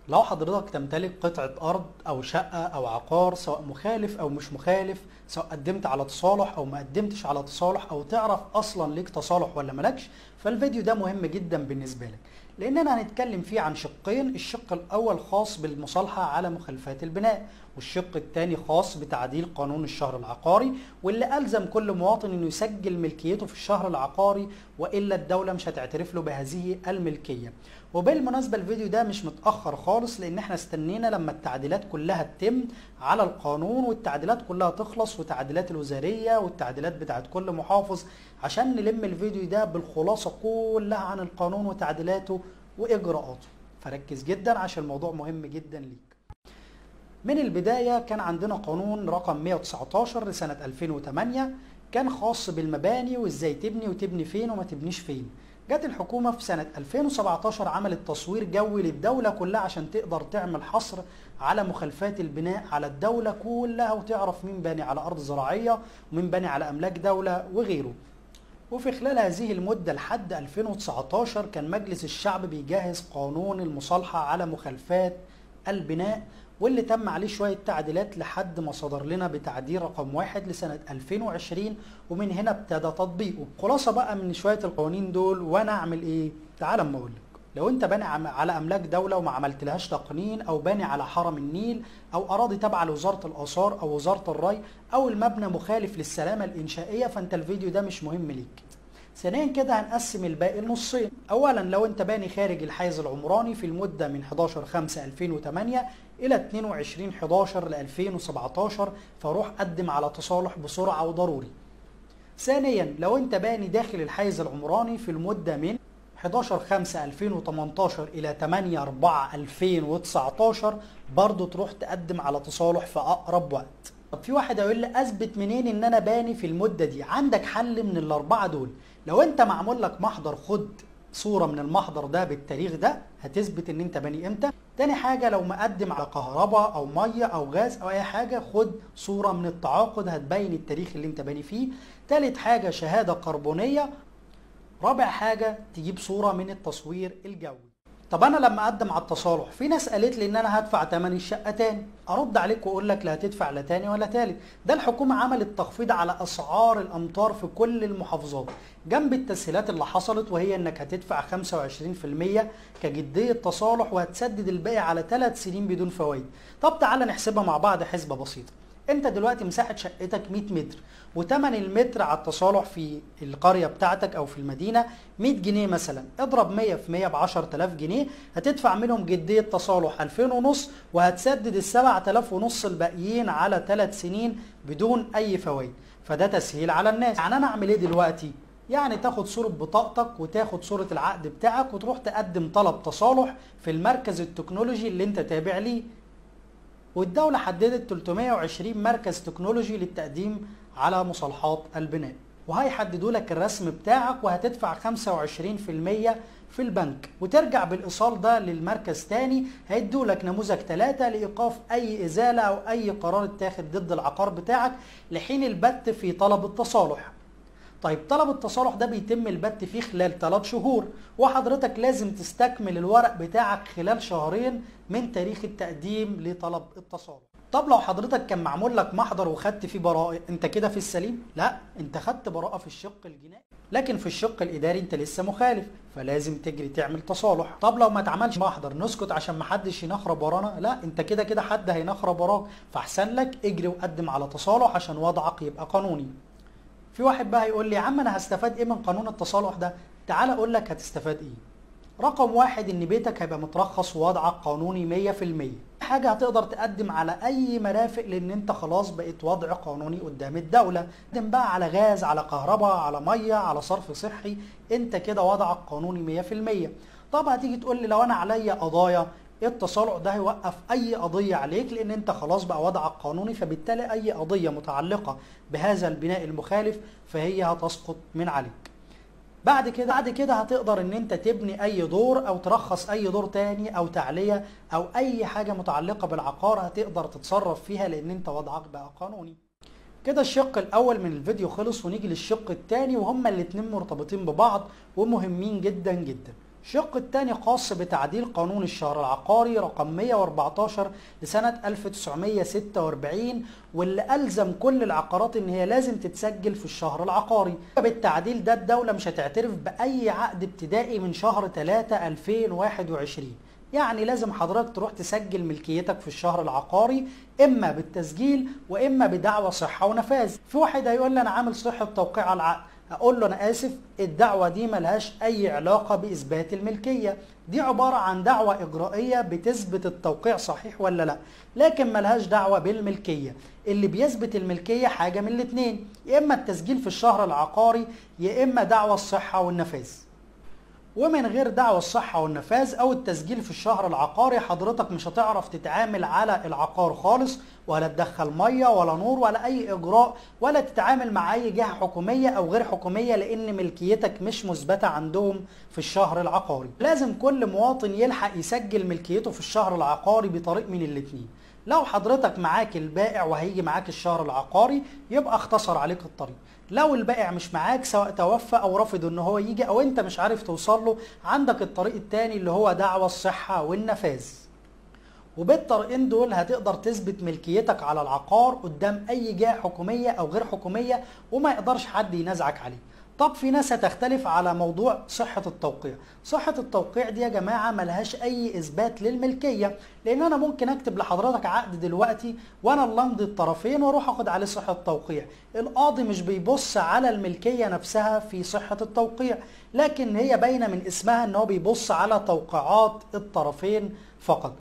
لو حضرتك تمتلك قطعة أرض أو شقة أو عقار سواء مخالف أو مش مخالف سواء قدمت على تصالح أو ما قدمتش على تصالح أو تعرف أصلا ليك تصالح ولا ملكش فالفيديو ده مهم جدا بالنسبة لك لأننا هنتكلم فيه عن شقين الشق الأول خاص بالمصالحة على مخالفات البناء والشق الثاني خاص بتعديل قانون الشهر العقاري واللي ألزم كل مواطن أنه يسجل ملكيته في الشهر العقاري وإلا الدولة مش هتعترف له بهذه الملكية وبالمناسبة الفيديو ده مش متأخر خالص لأن احنا استنينا لما التعديلات كلها تتم على القانون والتعديلات كلها تخلص والتعديلات الوزارية والتعديلات بتاعت كل محافظ عشان نلم الفيديو ده بالخلاصة كلها عن القانون وتعديلاته وإجراءاته فركز جدا عشان الموضوع مهم جدا ليك من البداية كان عندنا قانون رقم 119 لسنة 2008 كان خاص بالمباني وازاي تبني وتبني فين وما تبنيش فين جت الحكومة في سنة 2017 عملت تصوير جوي للدولة كلها عشان تقدر تعمل حصر على مخالفات البناء على الدولة كلها وتعرف مين باني على أرض زراعية ومين باني على أملاك دولة وغيره وفي خلال هذه المدة لحد 2019 كان مجلس الشعب بيجهز قانون المصالحة على مخالفات البناء واللي تم عليه شوية تعديلات لحد ما صدر لنا بتعديل رقم واحد لسنة 2020 ومن هنا ابتدى تطبيقه خلاصة بقى من شوية القوانين دول وانا اعمل ايه تعال اما اقول لك لو انت باني على املاك دولة وما عملتلهاش تقنين او باني على حرم النيل او اراضي تابعة لوزارة الاثار او وزارة الري او المبنى مخالف للسلامة الانشائية فانت الفيديو ده مش مهم ليك ثانيا كده هنقسم الباقي لنصين اولا لو انت باني خارج الحيز العمراني في المدة من 11 5 2008 الى 22 11 ل 2017 فروح قدم على تصالح بسرعة وضروري ثانيا لو انت باني داخل الحيز العمراني في المدة من 11 5 2018 الى 8 4 2019 برضه تروح تقدم على تصالح في اقرب وقت طب في واحد هيقول لي اثبت منين ان انا باني في المده دي عندك حل من الاربعه دول لو انت معمول لك محضر خد صورة من المحضر ده بالتاريخ ده هتثبت ان انت باني امتى تاني حاجة لو مقدم على كهرباء او مية او غاز او اي حاجة خد صورة من التعاقد هتبين التاريخ اللي انت باني فيه تالت حاجة شهادة كربونية رابع حاجة تجيب صورة من التصوير الجوي طب انا لما اقدم على التصالح في ناس قالت لي ان انا هدفع ثمن الشقه تاني ارد عليك واقول لك لا هتدفع لا تاني ولا تالت ده الحكومه عملت تخفيض على اسعار الامطار في كل المحافظات جنب التسهيلات اللي حصلت وهي انك هتدفع 25% كجديه تصالح وهتسدد الباقي على ثلاث سنين بدون فوائد طب تعالى نحسبها مع بعض حسبه بسيطه انت دلوقتي مساحه شقتك 100 متر وتمن المتر على التصالح في القريه بتاعتك او في المدينه 100 جنيه مثلا اضرب 100 في 100 ب 10000 جنيه هتدفع منهم جديه تصالح 2000 ونص وهتسدد ال 7000 ونص الباقيين على 3 سنين بدون اي فوائد فده تسهيل على الناس يعني انا اعمل ايه دلوقتي يعني تاخد صورة بطاقتك وتاخد صورة العقد بتاعك وتروح تقدم طلب تصالح في المركز التكنولوجي اللي انت تابع ليه والدولة حددت 320 مركز تكنولوجي للتقديم على مصالحات البناء وهيحددوا لك الرسم بتاعك وهتدفع 25% في البنك وترجع بالايصال ده للمركز تاني هيدوا لك نموذج ثلاثة لايقاف اي ازالة او اي قرار اتاخد ضد العقار بتاعك لحين البت في طلب التصالح طيب طلب التصالح ده بيتم البت فيه خلال 3 شهور وحضرتك لازم تستكمل الورق بتاعك خلال شهرين من تاريخ التقديم لطلب التصالح طب لو حضرتك كان معمول لك محضر وخدت فيه براءة انت كده في السليم لا انت خدت براءة في الشق الجنائي لكن في الشق الاداري انت لسه مخالف فلازم تجري تعمل تصالح طب لو ما اتعملش محضر نسكت عشان ما حدش ينخرب ورانا لا انت كده كده حد هينخرب وراك فاحسن لك اجري وقدم على تصالح عشان وضعك يبقى قانوني في واحد بقى هيقول لي يا عم انا هستفاد ايه من قانون التصالح ده تعال اقول لك هتستفاد ايه رقم واحد ان بيتك هيبقى مترخص ووضعك قانوني 100% حاجة هتقدر تقدم على اي مرافق لان انت خلاص بقيت وضع قانوني قدام الدولة تقدم بقى على غاز على كهرباء على مية على صرف صحي انت كده وضعك قانوني 100% طب هتيجي تقول لي لو انا عليا قضايا التصالح ده هيوقف اي قضيه عليك لان انت خلاص بقى وضعك قانوني فبالتالي اي قضيه متعلقه بهذا البناء المخالف فهي هتسقط من عليك بعد كده بعد كده هتقدر ان انت تبني اي دور او ترخص اي دور تاني او تعليه او اي حاجه متعلقه بالعقار هتقدر تتصرف فيها لان انت وضعك بقى قانوني كده الشق الاول من الفيديو خلص ونيجي للشق الثاني وهما الاتنين مرتبطين ببعض ومهمين جدا جدا الشق الثاني خاص بتعديل قانون الشهر العقاري رقم 114 لسنة 1946 واللي ألزم كل العقارات إن هي لازم تتسجل في الشهر العقاري بالتعديل ده الدولة مش هتعترف بأي عقد ابتدائي من شهر 3 2021 يعني لازم حضرتك تروح تسجل ملكيتك في الشهر العقاري اما بالتسجيل واما بدعوى صحه ونفاذ في واحد هيقول لي انا عامل صحه توقيع على العقد اقول له انا اسف الدعوه دي ملهاش اي علاقه باثبات الملكيه دي عباره عن دعوه اجرائيه بتثبت التوقيع صحيح ولا لا لكن ملهاش دعوه بالملكيه اللي بيثبت الملكيه حاجه من الاثنين يا اما التسجيل في الشهر العقاري يا اما دعوى الصحه والنفاذ ومن غير دعوى الصحة والنفاذ أو التسجيل في الشهر العقاري حضرتك مش هتعرف تتعامل على العقار خالص ولا تدخل مية ولا نور ولا أي إجراء ولا تتعامل مع أي جهة حكومية أو غير حكومية لأن ملكيتك مش مثبتة عندهم في الشهر العقاري لازم كل مواطن يلحق يسجل ملكيته في الشهر العقاري بطريق من الاتنين لو حضرتك معاك البائع وهيجي معاك الشهر العقاري يبقى اختصر عليك الطريق لو البائع مش معاك سواء توفى او رفض ان هو يجي او انت مش عارف توصل له عندك الطريق التاني اللي هو دعوى الصحة والنفاذ وبالطريقين دول هتقدر تثبت ملكيتك على العقار قدام اي جهة حكومية او غير حكومية وما يقدرش حد ينازعك عليه طب في ناس هتختلف على موضوع صحة التوقيع صحة التوقيع دي يا جماعة ملهاش أي إثبات للملكية لأن أنا ممكن أكتب لحضرتك عقد دلوقتي وأنا اللي أمضي الطرفين وأروح أخد عليه صحة توقيع القاضي مش بيبص على الملكية نفسها في صحة التوقيع لكن هي باينة من اسمها أن هو بيبص على توقيعات الطرفين فقط